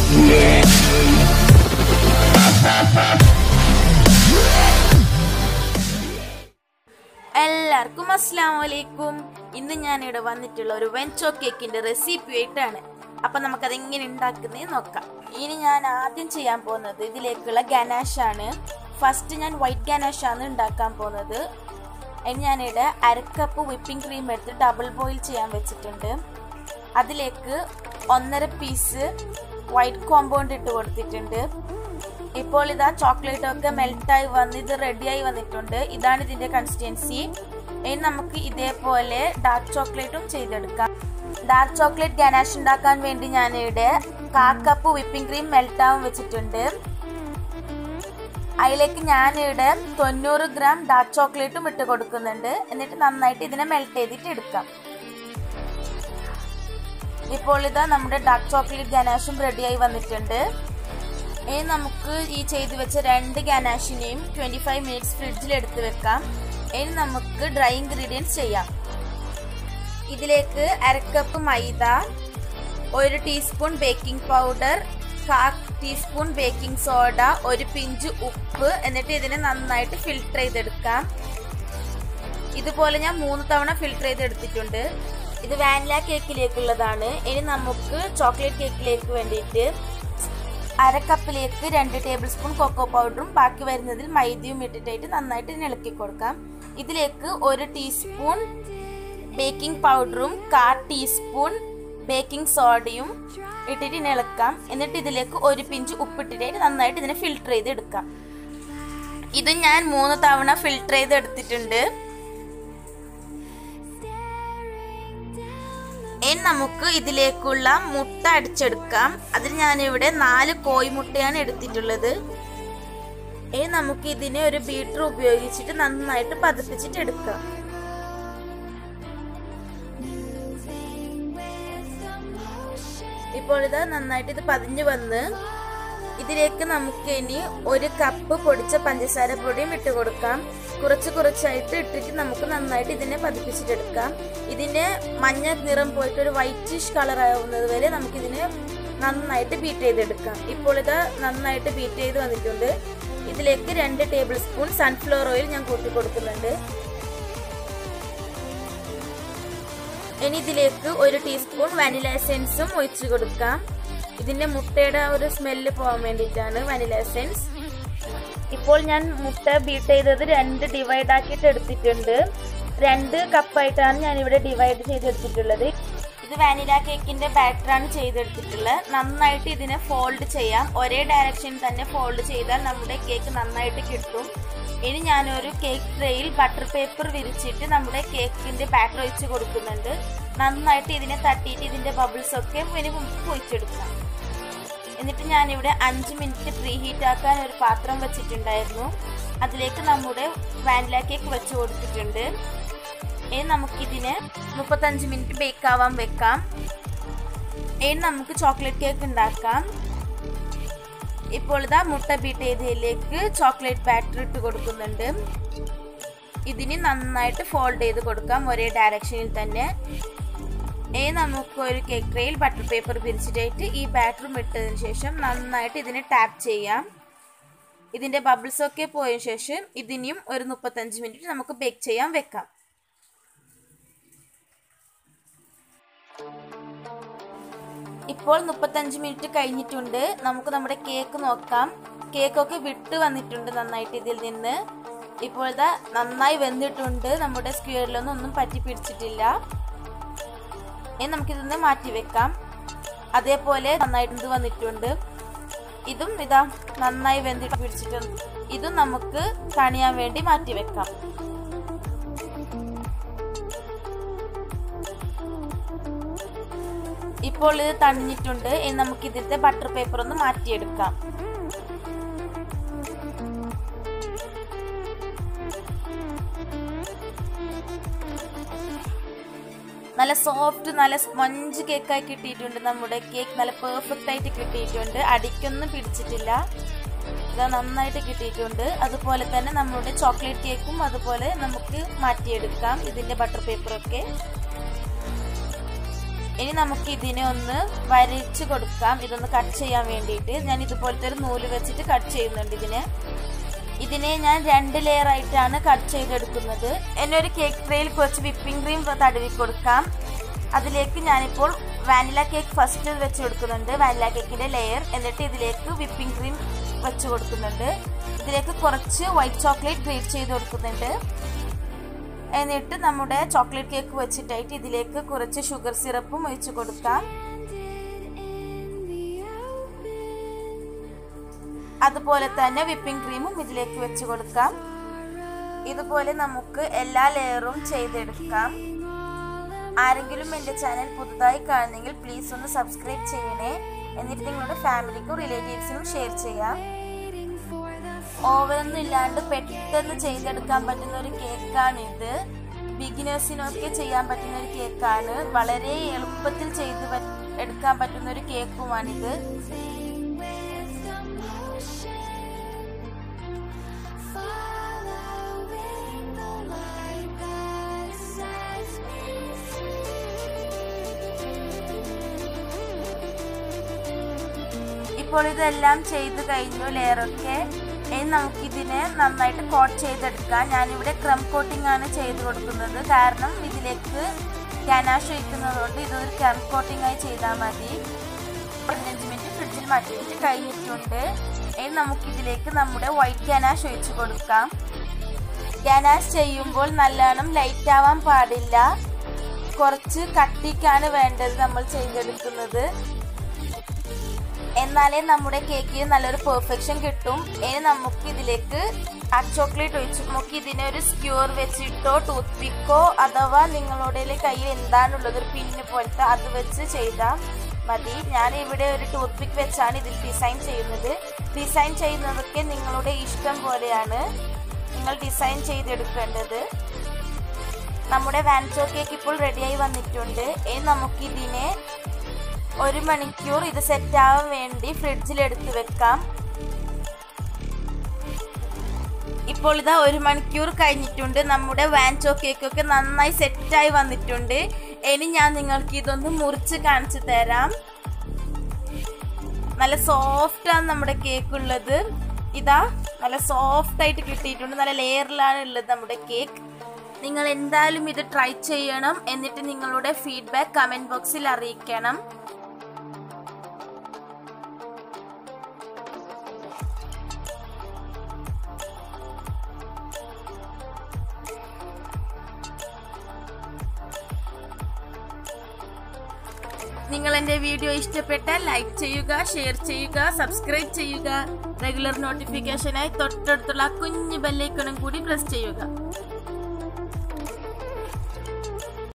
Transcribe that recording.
എല്ലാവർക്കും അസ്സാം വലൈക്കും ഇന്ന് ഞാനിവിടെ വന്നിട്ടുള്ള ഒരു വെൻചോ കേക്കിന്റെ റെസിപ്പി ആയിട്ടാണ് അപ്പൊ നമുക്കത് എങ്ങനെ ഉണ്ടാക്കുന്നത് നോക്കാം ഇനി ഞാൻ ആദ്യം ചെയ്യാൻ പോകുന്നത് ഇതിലേക്കുള്ള ഗനാഷ് ആണ് ഫസ്റ്റ് ഞാൻ വൈറ്റ് ഗനാഷ് ആണ് ഉണ്ടാക്കാൻ പോകുന്നത് അതിന് ഞാനിവിടെ അരക്കപ്പ് വിപ്പിംഗ് ക്രീം എടുത്ത് ഡബിൾ ബോയിൽ ചെയ്യാൻ വെച്ചിട്ടുണ്ട് അതിലേക്ക് ഒന്നര പീസ് വൈറ്റ് കോമ്പൗണ്ട് ഇട്ട് കൊടുത്തിട്ടുണ്ട് ഇപ്പോൾ ഇതാ ചോക്ലേറ്റ് ഒക്കെ മെൽറ്റായി വന്ന് ഇത് റെഡിയായി വന്നിട്ടുണ്ട് ഇതാണ് ഇതിന്റെ കൺസിസ്റ്റൻസി ഇനി നമുക്ക് ഇതേപോലെ ഡാർക്ക് ചോക്ലേറ്റും ചെയ്തെടുക്കാം ഡാർക്ക് ചോക്ലേറ്റ് ഗനാഷ് ഉണ്ടാക്കാൻ വേണ്ടി ഞാനിവിടെ കാ കപ്പ് വിപ്പിംഗ് ക്രീം മെൽറ്റാവും വെച്ചിട്ടുണ്ട് അതിലേക്ക് ഞാനിവിടെ തൊണ്ണൂറ് ഗ്രാം ഡാർക്ക് ചോക്ലേറ്റും ഇട്ട് കൊടുക്കുന്നുണ്ട് എന്നിട്ട് നന്നായിട്ട് ഇതിനെ മെൽറ്റ് ചെയ്തിട്ട് എടുക്കാം ഇപ്പോൾ ഇതാ നമ്മുടെ ഡാർക്ക് ചോക്ലേറ്റ് ഗനാഷും റെഡിയായി വന്നിട്ടുണ്ട് ഇനി നമുക്ക് ഈ ചെയ്ത് വെച്ച രണ്ട് ഗനാഷിനെയും ട്വന്റി ഫൈവ് മിനിറ്റ്സ് ഫ്രിഡ്ജിൽ എടുത്ത് വെക്കാം ഇനി നമുക്ക് ഡ്രൈ ഇൻഗ്രീഡിയൻസ് ചെയ്യാം ഇതിലേക്ക് അരക്കപ്പ് മൈദ ഒരു ടീസ്പൂൺ ബേക്കിംഗ് പൗഡർ കാ ടീസ്പൂൺ ബേക്കിംഗ് സോഡ ഒരു പിഞ്ച് ഉപ്പ് എന്നിട്ട് ഇതിനെ നന്നായിട്ട് ഫിൽട്ടർ ചെയ്തെടുക്കാം ഇതുപോലെ ഞാൻ മൂന്ന് തവണ ഫിൽട്ടർ ചെയ്തെടുത്തിട്ടുണ്ട് ഇത് വാനില കേക്കിലേക്കുള്ളതാണ് ഇനി നമുക്ക് ചോക്ലേറ്റ് കേക്കിലേക്ക് വേണ്ടിയിട്ട് അര കപ്പിലേക്ക് രണ്ട് ടേബിൾ സ്പൂൺ കൊക്കോ പൗഡറും ബാക്കി വരുന്നതിൽ മൈദയും ഇട്ടിട്ടായിട്ട് നന്നായിട്ട് ഇളക്കി കൊടുക്കാം ഇതിലേക്ക് ഒരു ടീസ്പൂൺ ബേക്കിംഗ് പൗഡറും കാ ടീസ്പൂൺ ബേക്കിംഗ് സോഡയും ഇട്ടിട്ട് ഇളക്കാം എന്നിട്ട് ഇതിലേക്ക് ഒരു പിഞ്ച് ഉപ്പിട്ടിട്ടായിട്ട് നന്നായിട്ട് ഇതിനെ ഫിൽട്ടർ ചെയ്ത് എടുക്കാം ഇത് ഞാൻ മൂന്ന് തവണ ഫിൽട്ടർ ചെയ്ത് എടുത്തിട്ടുണ്ട് ഇനി നമുക്ക് ഇതിലേക്കുള്ള മുട്ട അടിച്ചെടുക്കാം അതിന് ഞാനിവിടെ നാല് കോഴിമുട്ടയാണ് എടുത്തിട്ടുള്ളത് ഇനി നമുക്ക് ഇതിനെ ഒരു ബീറ്റർ ഉപയോഗിച്ചിട്ട് നന്നായിട്ട് പതിപ്പിച്ചിട്ട് എടുക്കാം ഇപ്പോൾ ഇത് നന്നായിട്ട് ഇത് പതിഞ്ഞു വന്ന് ഇതിലേക്ക് നമുക്ക് ഇനി ഒരു കപ്പ് പൊടിച്ച പഞ്ചസാര പൊടിയും ഇട്ട് കൊടുക്കാം കുറച്ച് കുറച്ചായിട്ട് ഇട്ടിട്ട് നമുക്ക് നന്നായിട്ട് ഇതിനെ പതിപ്പിച്ചിട്ടെടുക്കാം ഇതിന്റെ മഞ്ഞ നിറം പോയിട്ട് ഒരു വൈറ്റിഷ് കളർ ആവുന്നത് വരെ നമുക്ക് ഇതിനെ നന്നായിട്ട് ബീറ്റ് ചെയ്തെടുക്കാം ഇപ്പോൾ ഇത് നന്നായിട്ട് ബീറ്റ് ചെയ്ത് വന്നിട്ടുണ്ട് ഇതിലേക്ക് രണ്ട് ടേബിൾ സ്പൂൺ സൺഫ്ലവർ ഓയിൽ ഞാൻ കൂട്ടി കൊടുക്കുന്നുണ്ട് ഇനി ഇതിലേക്ക് ഒരു ടീസ്പൂൺ വാനില എസെൻസും ഒഴിച്ചു കൊടുക്കാം ഇതിന്റെ മുട്ടയുടെ ഒരു സ്മെല്ല് പോകാൻ വേണ്ടിയിട്ടാണ് വാനില എസെൻസ് ഇപ്പോൾ ഞാൻ മുട്ട ബീറ്റ് ചെയ്തത് രണ്ട് ഡിവൈഡ് ആക്കിയിട്ട് എടുത്തിട്ടുണ്ട് രണ്ട് കപ്പായിട്ടാണ് ഞാൻ ഇവിടെ ഡിവൈഡ് ചെയ്തെടുത്തിട്ടുള്ളത് ഇത് വാനില കേക്കിന്റെ ബാറ്ററാണ് ചെയ്തെടുത്തിട്ടുള്ളത് നന്നായിട്ട് ഇതിനെ ഫോൾഡ് ചെയ്യാം ഒരേ ഡയറക്ഷനിൽ തന്നെ ഫോൾഡ് ചെയ്താൽ നമ്മുടെ കേക്ക് നന്നായിട്ട് കിട്ടും ഇനി ഞാനൊരു കേക്ക് ട്രേയിൽ ബട്ടർ പേപ്പർ വിരിച്ചിട്ട് നമ്മുടെ കേക്കിന്റെ ബാറ്റർ ഒഴിച്ച് കൊടുക്കുന്നുണ്ട് നന്നായിട്ട് ഇതിനെ തട്ടിയിട്ട് ഇതിന്റെ ബബിൾസ് ഒക്കെ ഇനി പൊഴിച്ചെടുക്കാം എന്നിട്ട് ഞാനിവിടെ അഞ്ച് മിനിറ്റ് പ്രീ ഹീറ്റ് ആക്കാൻ ഒരു പാത്രം വെച്ചിട്ടുണ്ടായിരുന്നു അതിലേക്ക് നമ്മുടെ വാനില കേക്ക് വെച്ച് കൊടുത്തിട്ടുണ്ട് ഇനി നമുക്കിതിനെ മുപ്പത്തഞ്ച് മിനിറ്റ് ബേക്ക് ആവാൻ വെക്കാം ഇനി നമുക്ക് ചോക്ലേറ്റ് കേക്ക് ഉണ്ടാക്കാം ഇപ്പോൾ ഇതാ മുട്ട ബീറ്റ് ചെയ്തതിലേക്ക് ചോക്ലേറ്റ് ബാറ്റർ ഇട്ട് കൊടുക്കുന്നുണ്ട് ഇതിന് നന്നായിട്ട് ഫോൾഡ് ചെയ്ത് കൊടുക്കാം ഒരേ ഡയറക്ഷനിൽ തന്നെ ഇനി നമുക്ക് ഒരു കേക്ക് ട്രേയിൽ ബട്ടർ പേപ്പർ പിരിച്ചിട്ടായിട്ട് ഈ ബാറ്ററും ഇട്ടതിന് ശേഷം നന്നായിട്ട് ഇതിനെ ടാപ്പ് ചെയ്യാം ഇതിന്റെ ബബിൾസ് ഒക്കെ പോയതിനു ശേഷം ഇതിനെയും ഒരു മുപ്പത്തഞ്ച് മിനിറ്റ് നമുക്ക് ബേക്ക് ചെയ്യാൻ വെക്കാം ഇപ്പോൾ മുപ്പത്തഞ്ച് മിനിറ്റ് കഴിഞ്ഞിട്ടുണ്ട് നമുക്ക് നമ്മുടെ കേക്ക് നോക്കാം കേക്കൊക്കെ വിട്ട് വന്നിട്ടുണ്ട് നന്നായിട്ട് ഇതിൽ നിന്ന് ഇപ്പോൾ ഇതാ നന്നായി വെന്തിട്ടുണ്ട് നമ്മുടെ സ്ക്വയറിലൊന്നും ഒന്നും പറ്റി പിടിച്ചിട്ടില്ല ഇനി നമുക്കിതൊന്ന് മാറ്റി വെക്കാം അതേപോലെ നന്നായിട്ട് ഇത് വന്നിട്ടുണ്ട് ഇതും ഇതാ നന്നായി വെന്തിട്ട് പിടിച്ചിട്ടുണ്ട് ഇതും നമുക്ക് തണിയാൻ വേണ്ടി മാറ്റി വെക്കാം ഇപ്പോൾ ഇത് തണിഞ്ഞിട്ടുണ്ട് ഇനി നമുക്ക് ഇതിലത്തെ ബട്ടർ പേപ്പർ ഒന്ന് മാറ്റിയെടുക്കാം നല്ല സോഫ്റ്റ് നല്ല സ്പഞ്ച് കേക്കായി കിട്ടിയിട്ടുണ്ട് നമ്മുടെ കേക്ക് നല്ല പെർഫെക്റ്റ് ആയിട്ട് കിട്ടിയിട്ടുണ്ട് അടിക്കൊന്നും പിടിച്ചിട്ടില്ല ഇത് നന്നായിട്ട് കിട്ടിയിട്ടുണ്ട് അതുപോലെ തന്നെ നമ്മുടെ ചോക്ലേറ്റ് കേക്കും അതുപോലെ നമുക്ക് മാറ്റിയെടുക്കാം ഇതിന്റെ ബട്ടർ പേപ്പറൊക്കെ ഇനി നമുക്ക് ഇതിനെ ഒന്ന് വരച്ച് കൊടുക്കാം ഇതൊന്ന് കട്ട് ചെയ്യാൻ വേണ്ടിയിട്ട് ഞാൻ ഇതുപോലത്തെ ഒരു നൂല് വെച്ചിട്ട് കട്ട് ചെയ്യുന്നുണ്ട് ഇതിനെ ഇതിനെ ഞാൻ രണ്ട് ലെയർ ആയിട്ടാണ് കട്ട് ചെയ്തെടുക്കുന്നത് എന്നെ ഒരു കേക്ക് ട്രേയിൽ കുറച്ച് വിപ്പിംഗ് ക്രീം തടവി കൊടുക്കാം അതിലേക്ക് ഞാനിപ്പോൾ വാനില കേക്ക് ഫസ്റ്റ് വെച്ച് കൊടുക്കുന്നുണ്ട് വാനില കേക്കിന്റെ ലെയർ എന്നിട്ട് ഇതിലേക്ക് വിപ്പിംഗ് ക്രീം വെച്ച് കൊടുക്കുന്നുണ്ട് ഇതിലേക്ക് കുറച്ച് വൈറ്റ് ചോക്ലേറ്റ് ഗ്രേറ്റ് ചെയ്ത് കൊടുക്കുന്നുണ്ട് എന്നിട്ട് നമ്മുടെ ചോക്ലേറ്റ് കേക്ക് വെച്ചിട്ടായിട്ട് ഇതിലേക്ക് കുറച്ച് ഷുഗർ സിറപ്പും ഒഴിച്ചു കൊടുക്കാം അതുപോലെ തന്നെ വിപ്പിംഗ് ക്രീമും ഇതിലേക്ക് വെച്ച് കൊടുക്കാം ഇതുപോലെ നമുക്ക് എല്ലാ ലെയറും ചെയ്തെടുക്കാം ആരെങ്കിലും എൻ്റെ ചാനൽ പുതുതായി കാണുന്നെങ്കിൽ പ്ലീസ് ഒന്ന് സബ്സ്ക്രൈബ് ചെയ്യണേ എന്നിട്ട് നിങ്ങളുടെ ഫാമിലിക്കും റിലേറ്റീവ്സിനും ഷെയർ ചെയ്യാം ഓവനൊന്നും ഇല്ലാണ്ട് പെട്ടെന്ന് ചെയ്തെടുക്കാൻ പറ്റുന്ന ഒരു കേക്കാണിത് ബിഗിനേഴ്സിനൊക്കെ ചെയ്യാൻ പറ്റുന്ന ഒരു കേക്കാണ് വളരെ എളുപ്പത്തിൽ ചെയ്ത് എടുക്കാൻ പറ്റുന്ന ഒരു കേക്കുമാണിത് ഇപ്പോൾ ഇതെല്ലാം ചെയ്ത് കഴിഞ്ഞു ലെയറൊക്കെ ഇനി നമുക്കിതിനെ നന്നായിട്ട് കോട്ട് ചെയ്തെടുക്കാം ഞാനിവിടെ ക്രം കോട്ടിംഗ് ആണ് ചെയ്ത് കൊടുക്കുന്നത് കാരണം ഇതിലേക്ക് ഗനാഷ് ഒഴിക്കുന്നതുകൊണ്ട് ഇതൊരു ക്രം കോട്ടിംഗ് ആയി ചെയ്താൽ മതി പതിനഞ്ച് മിനിറ്റ് ഫ്രിഡ്ജിൽ മാറ്റിയിട്ട് കഴിഞ്ഞിട്ടുണ്ട് ഇനി നമുക്കിതിലേക്ക് നമ്മുടെ വൈറ്റ് ഗനാഷ് ഒഴിച്ചു കൊടുക്കാം ഗനാഷ് ചെയ്യുമ്പോൾ നല്ലോണം ലൈറ്റ് ആവാൻ പാടില്ല കുറച്ച് കട്ടിക്കാണ് വേണ്ടത് നമ്മൾ ചെയ്തെടുക്കുന്നത് എന്നാലേ നമ്മുടെ കേക്കിന് നല്ലൊരു പെർഫെക്ഷൻ കിട്ടും ഇനി നമുക്ക് ഇതിലേക്ക് ആ ചോക്ലേറ്റ് ഒഴിച്ച് നമുക്ക് ഇതിനെ ഒരു സ്ക്യൂർ വെച്ചിട്ടോ ടൂത്ത് പിക്കോ അഥവാ നിങ്ങളുടെ കയ്യിൽ എന്താണുള്ളത് ഒരു പിന്ന് പോലത്തെ അത് വെച്ച് ചെയ്താൽ മതി ഞാൻ ഇവിടെ ഒരു ടൂത്ത് പിക്ക് വെച്ചാണ് ഇതിൽ ഡിസൈൻ ചെയ്യുന്നത് ഡിസൈൻ ചെയ്യുന്നതൊക്കെ നിങ്ങളുടെ ഇഷ്ടം പോലെയാണ് നിങ്ങൾ ഡിസൈൻ ചെയ്തെടുക്കേണ്ടത് നമ്മുടെ വാൻചോ കേക്ക് ഇപ്പോൾ റെഡിയായി വന്നിട്ടുണ്ട് ഇനി നമുക്കിതിനെ ഒരു മണിക്കൂർ ഇത് സെറ്റ് ആവാൻ വേണ്ടി ഫ്രിഡ്ജിൽ എടുത്ത് വെക്കാം ഇപ്പോൾ ഇതാ ഒരു മണിക്കൂർ കഴിഞ്ഞിട്ടുണ്ട് നമ്മുടെ വാൻചോ കേക്കൊക്കെ നന്നായി സെറ്റായി വന്നിട്ടുണ്ട് ഇനി ഞാൻ നിങ്ങൾക്ക് ഇതൊന്ന് മുറിച്ച് കാണിച്ചു തരാം നല്ല സോഫ്റ്റ് ആണ് നമ്മുടെ കേക്ക് ഉള്ളത് ഇതാ നല്ല സോഫ്റ്റ് ആയിട്ട് കിട്ടിയിട്ടുണ്ട് നല്ല ലെയറിലാണ് ഉള്ളത് നമ്മുടെ കേക്ക് നിങ്ങൾ എന്തായാലും ഇത് ട്രൈ ചെയ്യണം എന്നിട്ട് നിങ്ങളുടെ ഫീഡ്ബാക്ക് കമന്റ് ബോക്സിൽ അറിയിക്കണം നിങ്ങൾ എൻ്റെ വീഡിയോ ഇഷ്ടപ്പെട്ടാൽ ലൈക്ക് ചെയ്യുക ഷെയർ ചെയ്യുക സബ്സ്ക്രൈബ് ചെയ്യുക റെഗുലർ നോട്ടിഫിക്കേഷനായി തൊട്ടടുത്തുള്ള കുഞ്ഞു ബെല്ലൈക്കണും കൂടി പ്രസ് ചെയ്യുക